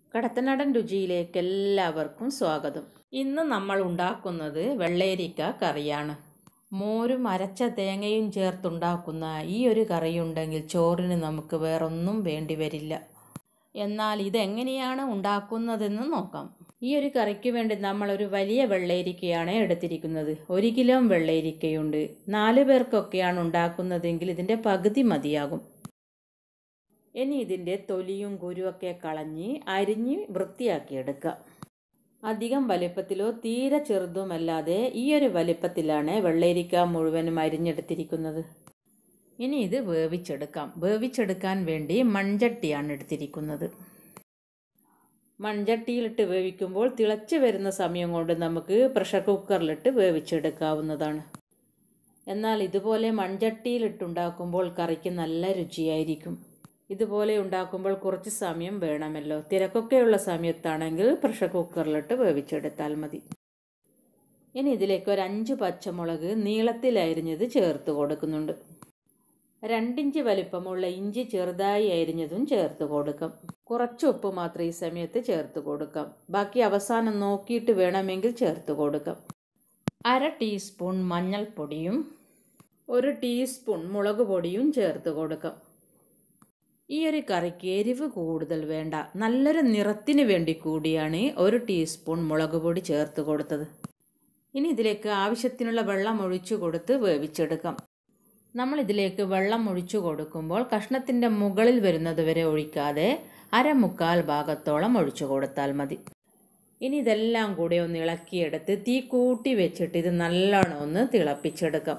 കടത്തനാടൻ രുചിയിലേക്ക് എല്ലാവർക്കും സ്വാഗതം ഇന്ന് നമ്മൾ ഉണ്ടാക്കുന്നത് വെള്ളേരിക്ക കറിയാണ് മോരും അരച്ച തേങ്ങയും ചേർത്തുണ്ടാക്കുന്ന ഈ ഒരു കറിയുണ്ടെങ്കിൽ ചോറിന് നമുക്ക് വേറൊന്നും വേണ്ടി വരില്ല എന്നാൽ ഇതെങ്ങനെയാണ് ഉണ്ടാക്കുന്നതെന്ന് നോക്കാം ഈ ഒരു കറിക്ക് വേണ്ടി നമ്മൾ ഒരു വലിയ വെള്ളേരിക്കയാണ് എടുത്തിരിക്കുന്നത് ഒരു കിലോ വെള്ളേരിക്കയുണ്ട് നാല് പേർക്കൊക്കെയാണ് ഉണ്ടാക്കുന്നതെങ്കിൽ ഇതിൻ്റെ പകുതി മതിയാകും ഇനി ഇതിൻ്റെ തൊലിയും കുരുവൊക്കെ കളഞ്ഞ് അരിഞ്ഞ് വൃത്തിയാക്കിയെടുക്കുക അധികം വലിപ്പത്തിലോ തീരെ ചെറുതുമല്ലാതെ ഈ ഒരു വലിപ്പത്തിലാണ് വെള്ളരിക്ക മുഴുവനും അരിഞ്ഞെടുത്തിരിക്കുന്നത് ഇനി ഇത് വേവിച്ചെടുക്കാം വേവിച്ചെടുക്കാൻ വേണ്ടി മൺചട്ടിയാണ് എടുത്തിരിക്കുന്നത് മൺചട്ടിയിലിട്ട് വേവിക്കുമ്പോൾ തിളച്ച് വരുന്ന സമയം കൊണ്ട് നമുക്ക് പ്രഷർ കുക്കറിലിട്ട് വേവിച്ചെടുക്കാവുന്നതാണ് എന്നാൽ ഇതുപോലെ മൺചട്ടിയിലിട്ടുണ്ടാക്കുമ്പോൾ കറിക്ക് നല്ല രുചിയായിരിക്കും ഇതുപോലെ ഉണ്ടാക്കുമ്പോൾ കുറച്ച് സമയം വേണമല്ലോ തിരക്കൊക്കെയുള്ള സമയത്താണെങ്കിൽ പ്രഷർ കുക്കറിലിട്ട് വേവിച്ചെടുത്താൽ മതി ഇനി ഇതിലേക്ക് ഒരു അഞ്ച് പച്ചമുളക് നീളത്തിൽ അരിഞ്ഞത് ചേർത്ത് കൊടുക്കുന്നുണ്ട് രണ്ടിഞ്ച് വലിപ്പമുള്ള ഇഞ്ചി ചെറുതായി അരിഞ്ഞതും ചേർത്ത് കൊടുക്കാം കുറച്ച് ഉപ്പ് മാത്രം ഈ സമയത്ത് ചേർത്ത് കൊടുക്കാം ബാക്കി അവസാനം നോക്കിയിട്ട് വേണമെങ്കിൽ ചേർത്ത് കൊടുക്കാം അര ടീസ്പൂൺ മഞ്ഞൾപ്പൊടിയും ഒരു ടീസ്പൂൺ മുളക് പൊടിയും ചേർത്ത് കൊടുക്കാം ഈ ഒരു കറിക്ക് എരിവ് കൂടുതൽ വേണ്ട നല്ലൊരു നിറത്തിന് വേണ്ടി കൂടിയാണ് ഒരു ടീസ്പൂൺ മുളക് പൊടി ചേർത്ത് കൊടുത്തത് ഇനി ഇതിലേക്ക് ആവശ്യത്തിനുള്ള വെള്ളം ഒഴിച്ചു കൊടുത്ത് വേവിച്ചെടുക്കാം നമ്മൾ ഇതിലേക്ക് വെള്ളം ഒഴിച്ചു കൊടുക്കുമ്പോൾ കഷ്ണത്തിൻ്റെ മുകളിൽ വരുന്നത് വരെ ഒഴിക്കാതെ അരമുക്കാൽ ഭാഗത്തോളം ഒഴിച്ചു കൊടുത്താൽ മതി ഇനി ഇതെല്ലാം കൂടി ഒന്ന് ഇളക്കിയെടുത്ത് തീ കൂട്ടി വെച്ചിട്ട് ഇത് നല്ലോണം ഒന്ന് തിളപ്പിച്ചെടുക്കാം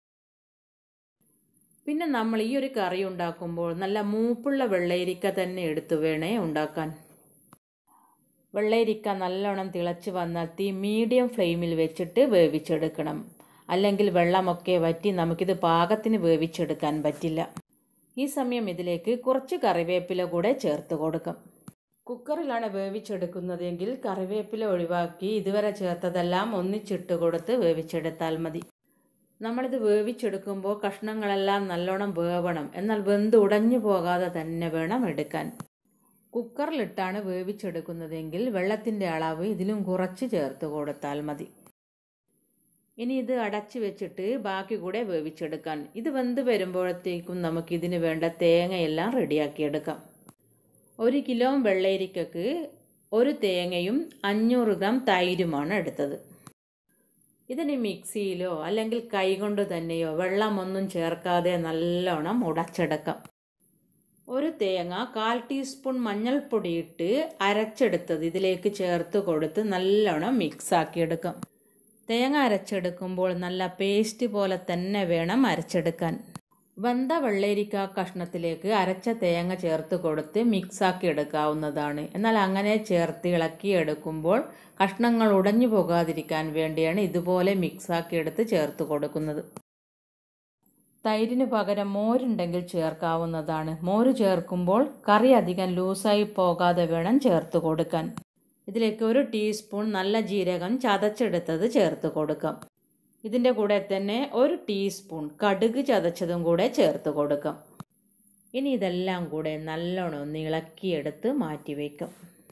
പിന്നെ നമ്മൾ ഈ ഒരു കറി ഉണ്ടാക്കുമ്പോൾ നല്ല മൂപ്പുള്ള വെള്ളരിക്ക തന്നെ എടുത്തു വേണേ ഉണ്ടാക്കാൻ വെള്ളരിക്ക നല്ലോണം തിളച്ച് വന്നാൽ തീ മീഡിയം ഫ്ലെയിമിൽ വെച്ചിട്ട് വേവിച്ചെടുക്കണം അല്ലെങ്കിൽ വെള്ളമൊക്കെ വറ്റി നമുക്കിത് പാകത്തിന് വേവിച്ചെടുക്കാൻ പറ്റില്ല ഈ സമയം ഇതിലേക്ക് കുറച്ച് കറിവേപ്പില കൂടെ ചേർത്ത് കൊടുക്കാം കുക്കറിലാണ് വേവിച്ചെടുക്കുന്നതെങ്കിൽ കറിവേപ്പില ഒഴിവാക്കി ഇതുവരെ ചേർത്തതെല്ലാം ഒന്നിച്ചിട്ട് കൊടുത്ത് വേവിച്ചെടുത്താൽ മതി നമ്മളിത് വേവിച്ചെടുക്കുമ്പോൾ കഷ്ണങ്ങളെല്ലാം നല്ലോണം വേവണം എന്നാൽ വെന്ത് ഉടഞ്ഞു പോകാതെ തന്നെ വേണം എടുക്കാൻ കുക്കറിലിട്ടാണ് വേവിച്ചെടുക്കുന്നതെങ്കിൽ വെള്ളത്തിൻ്റെ അളവ് ഇതിലും കുറച്ച് ചേർത്ത് കൊടുത്താൽ മതി ഇനി ഇത് അടച്ചു വെച്ചിട്ട് ബാക്കി കൂടെ വേവിച്ചെടുക്കാൻ ഇത് വെന്ത് വരുമ്പോഴത്തേക്കും നമുക്കിതിന് വേണ്ട തേങ്ങയെല്ലാം റെഡിയാക്കിയെടുക്കാം ഒരു കിലോ വെള്ളരിക്കക്ക് ഒരു തേങ്ങയും അഞ്ഞൂറ് ഗ്രാം തൈരുമാണ് എടുത്തത് ഇതിന് മിക്സിയിലോ അല്ലെങ്കിൽ കൈകൊണ്ട് തന്നെയോ വെള്ളമൊന്നും ചേർക്കാതെ നല്ലോണം ഉടച്ചെടുക്കാം ഒരു തേങ്ങ കാൽ ടീസ്പൂൺ മഞ്ഞൾപ്പൊടി ഇട്ട് അരച്ചെടുത്തത് ഇതിലേക്ക് ചേർത്ത് കൊടുത്ത് നല്ലോണം മിക്സാക്കിയെടുക്കാം തേങ്ങ അരച്ചെടുക്കുമ്പോൾ നല്ല പേസ്റ്റ് പോലെ തന്നെ വേണം അരച്ചെടുക്കാൻ വെന്ത വെള്ളരിക്ക കഷ്ണത്തിലേക്ക് അരച്ച തേങ്ങ ചേർത്ത് കൊടുത്ത് മിക്സാക്കി എടുക്കാവുന്നതാണ് എന്നാൽ അങ്ങനെ ചേർത്ത് ഇളക്കി എടുക്കുമ്പോൾ കഷ്ണങ്ങൾ ഉടഞ്ഞു പോകാതിരിക്കാൻ വേണ്ടിയാണ് ഇതുപോലെ മിക്സാക്കി എടുത്ത് ചേർത്ത് കൊടുക്കുന്നത് തൈരിന് പകരം മോരുണ്ടെങ്കിൽ ചേർക്കാവുന്നതാണ് മോര് ചേർക്കുമ്പോൾ കറി അധികം ലൂസായി പോകാതെ വേണം ചേർത്ത് കൊടുക്കാൻ ഇതിലേക്ക് ഒരു ടീസ്പൂൺ നല്ല ജീരകം ചതച്ചെടുത്തത് ചേർത്ത് കൊടുക്കാം ഇതിൻ്റെ കൂടെ തന്നെ ഒരു ടീസ്പൂൺ കടുക് ചതച്ചതും കൂടെ ചേർത്ത് കൊടുക്കാം ഇനി ഇതെല്ലാം കൂടെ നല്ലോണം ഒന്ന് ഇളക്കിയെടുത്ത് മാറ്റി വയ്ക്കാം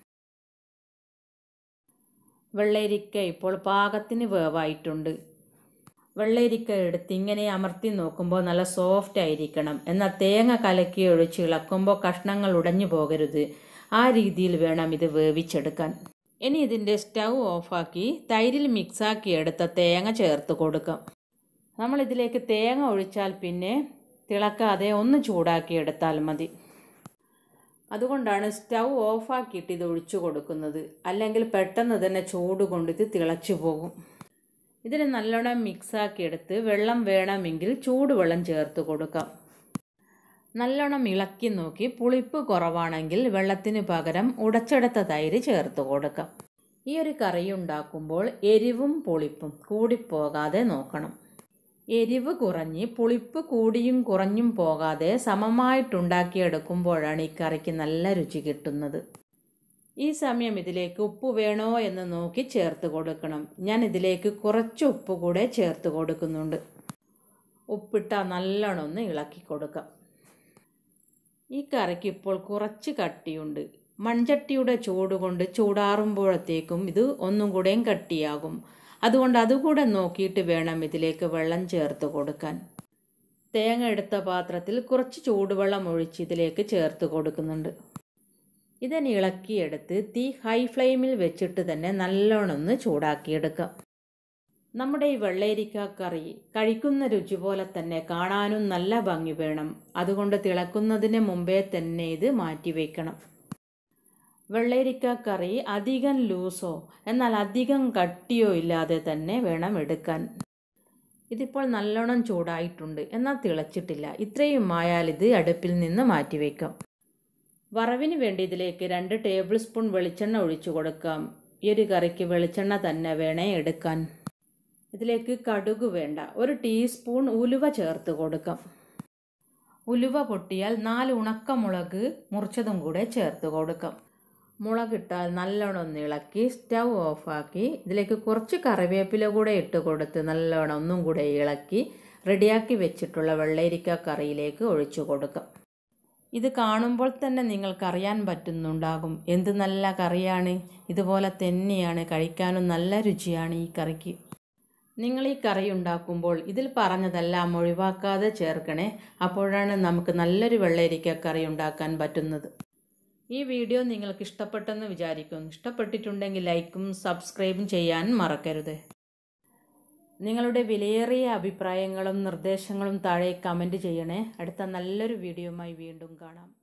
വെള്ളരിക്ക ഇപ്പോൾ പാകത്തിന് വേവായിട്ടുണ്ട് വെള്ളരിക്ക എടുത്ത് ഇങ്ങനെ അമർത്തി നോക്കുമ്പോൾ നല്ല സോഫ്റ്റ് ആയിരിക്കണം എന്നാൽ തേങ്ങ കലക്കി ഒഴിച്ച് ഇളക്കുമ്പോൾ കഷ്ണങ്ങൾ ഉടഞ്ഞു പോകരുത് ആ രീതിയിൽ വേണം ഇത് വേവിച്ചെടുക്കാൻ ഇനി ഇതിൻ്റെ സ്റ്റൗ ഓഫാക്കി തൈരിൽ മിക്സാക്കി എടുത്ത തേങ്ങ ചേർത്ത് കൊടുക്കാം നമ്മളിതിലേക്ക് തേങ്ങ ഒഴിച്ചാൽ പിന്നെ തിളക്കാതെ ഒന്ന് ചൂടാക്കി എടുത്താൽ മതി അതുകൊണ്ടാണ് സ്റ്റൗ ഓഫാക്കിയിട്ട് ഇത് ഒഴിച്ചു കൊടുക്കുന്നത് അല്ലെങ്കിൽ പെട്ടെന്ന് തന്നെ ചൂട് കൊണ്ട് ഇത് തിളച്ചു പോകും ഇതിന് നല്ലോണം മിക്സാക്കി എടുത്ത് വെള്ളം വേണമെങ്കിൽ ചൂടുവെള്ളം ചേർത്ത് കൊടുക്കാം നല്ലോണം ഇളക്കി നോക്കി പുളിപ്പ് കുറവാണെങ്കിൽ വെള്ളത്തിന് പകരം ഉടച്ചെടുത്ത തൈര് ചേർത്ത് കൊടുക്കാം ഈ ഒരു കറി ഉണ്ടാക്കുമ്പോൾ എരിവും പുളിപ്പും കൂടിപ്പോകാതെ നോക്കണം എരിവ് കുറഞ്ഞ് പുളിപ്പ് കൂടിയും കുറഞ്ഞും പോകാതെ സമമായിട്ടുണ്ടാക്കിയെടുക്കുമ്പോഴാണ് ഈ കറിക്ക് നല്ല രുചി കിട്ടുന്നത് ഈ സമയം ഇതിലേക്ക് ഉപ്പ് വേണോ എന്ന് നോക്കി ചേർത്ത് കൊടുക്കണം ഞാൻ ഇതിലേക്ക് കുറച്ച് ഉപ്പ് കൂടെ ചേർത്ത് കൊടുക്കുന്നുണ്ട് ഉപ്പിട്ടാൽ നല്ലോണം ഒന്ന് ഇളക്കി കൊടുക്കാം ഈ കറിക്ക് ഇപ്പോൾ കുറച്ച് കട്ടിയുണ്ട് മൺചട്ടിയുടെ ചൂട് കൊണ്ട് ചൂടാറുമ്പോഴത്തേക്കും ഇത് ഒന്നും കൂടെയും കട്ടിയാകും അതുകൊണ്ട് അതുകൂടെ നോക്കിയിട്ട് വേണം ഇതിലേക്ക് വെള്ളം ചേർത്ത് കൊടുക്കാൻ തേങ്ങ എടുത്ത പാത്രത്തിൽ കുറച്ച് ചൂടുവെള്ളം ഒഴിച്ച് ഇതിലേക്ക് ചേർത്ത് കൊടുക്കുന്നുണ്ട് ഇതിന് ഇളക്കിയെടുത്ത് തീ ഹൈ ഫ്ലെയിമിൽ വെച്ചിട്ട് തന്നെ നല്ലോണം ഒന്ന് ചൂടാക്കിയെടുക്കാം നമ്മുടെ ഈ വെള്ളരിക്ക കറി കഴിക്കുന്ന രുചി പോലെ തന്നെ കാണാനും നല്ല ഭംഗി വേണം അതുകൊണ്ട് തിളക്കുന്നതിന് മുമ്പേ തന്നെ ഇത് മാറ്റി വയ്ക്കണം വെള്ളരിക്ക കറി അധികം ലൂസോ എന്നാൽ അധികം കട്ടിയോ ഇല്ലാതെ തന്നെ വേണം എടുക്കാൻ ഇതിപ്പോൾ നല്ലോണം ചൂടായിട്ടുണ്ട് എന്നാൽ തിളച്ചിട്ടില്ല ഇത്രയും ആയാൽ ഇത് അടുപ്പിൽ നിന്ന് മാറ്റി വയ്ക്കാം വറവിന് വേണ്ടി ഇതിലേക്ക് രണ്ട് ടേബിൾ സ്പൂൺ വെളിച്ചെണ്ണ ഒഴിച്ചു കൊടുക്കാം ഈ ഒരു കറിക്ക് വെളിച്ചെണ്ണ തന്നെ വേണേ എടുക്കാൻ ഇതിലേക്ക് കടുക് വേണ്ട ഒരു ടീസ്പൂൺ ഉലുവ ചേർത്ത് കൊടുക്കാം ഉലുവ പൊട്ടിയാൽ നാല് ഉണക്കമുളക് മുറിച്ചതും കൂടെ ചേർത്ത് കൊടുക്കാം മുളകിട്ടാൽ നല്ലോണം ഒന്ന് ഇളക്കി സ്റ്റൗ ഓഫാക്കി ഇതിലേക്ക് കുറച്ച് കറിവേപ്പില കൂടെ ഇട്ട് കൊടുത്ത് നല്ലോണം ഒന്നും കൂടെ ഇളക്കി റെഡിയാക്കി വെച്ചിട്ടുള്ള വെള്ളരിക്ക കറിയിലേക്ക് ഒഴിച്ചു കൊടുക്കാം ഇത് കാണുമ്പോൾ തന്നെ നിങ്ങൾക്കറിയാൻ പറ്റുന്നുണ്ടാകും എന്ത് നല്ല കറിയാണ് ഇതുപോലെ തന്നെയാണ് കഴിക്കാനും നല്ല രുചിയാണ് ഈ കറിക്ക് നിങ്ങൾ ഈ കറി ഉണ്ടാക്കുമ്പോൾ ഇതിൽ പറഞ്ഞതെല്ലാം ഒഴിവാക്കാതെ ചേർക്കണേ അപ്പോഴാണ് നമുക്ക് നല്ലൊരു വെള്ളരിക്ക കറി ഉണ്ടാക്കാൻ പറ്റുന്നത് ഈ വീഡിയോ നിങ്ങൾക്ക് ഇഷ്ടപ്പെട്ടെന്ന് വിചാരിക്കുന്നു ഇഷ്ടപ്പെട്ടിട്ടുണ്ടെങ്കിൽ ലൈക്കും സബ്സ്ക്രൈബും ചെയ്യാൻ മറക്കരുത് നിങ്ങളുടെ വിലയേറിയ അഭിപ്രായങ്ങളും നിർദ്ദേശങ്ങളും താഴെ കമൻറ്റ് ചെയ്യണേ അടുത്ത നല്ലൊരു വീഡിയോയുമായി വീണ്ടും കാണാം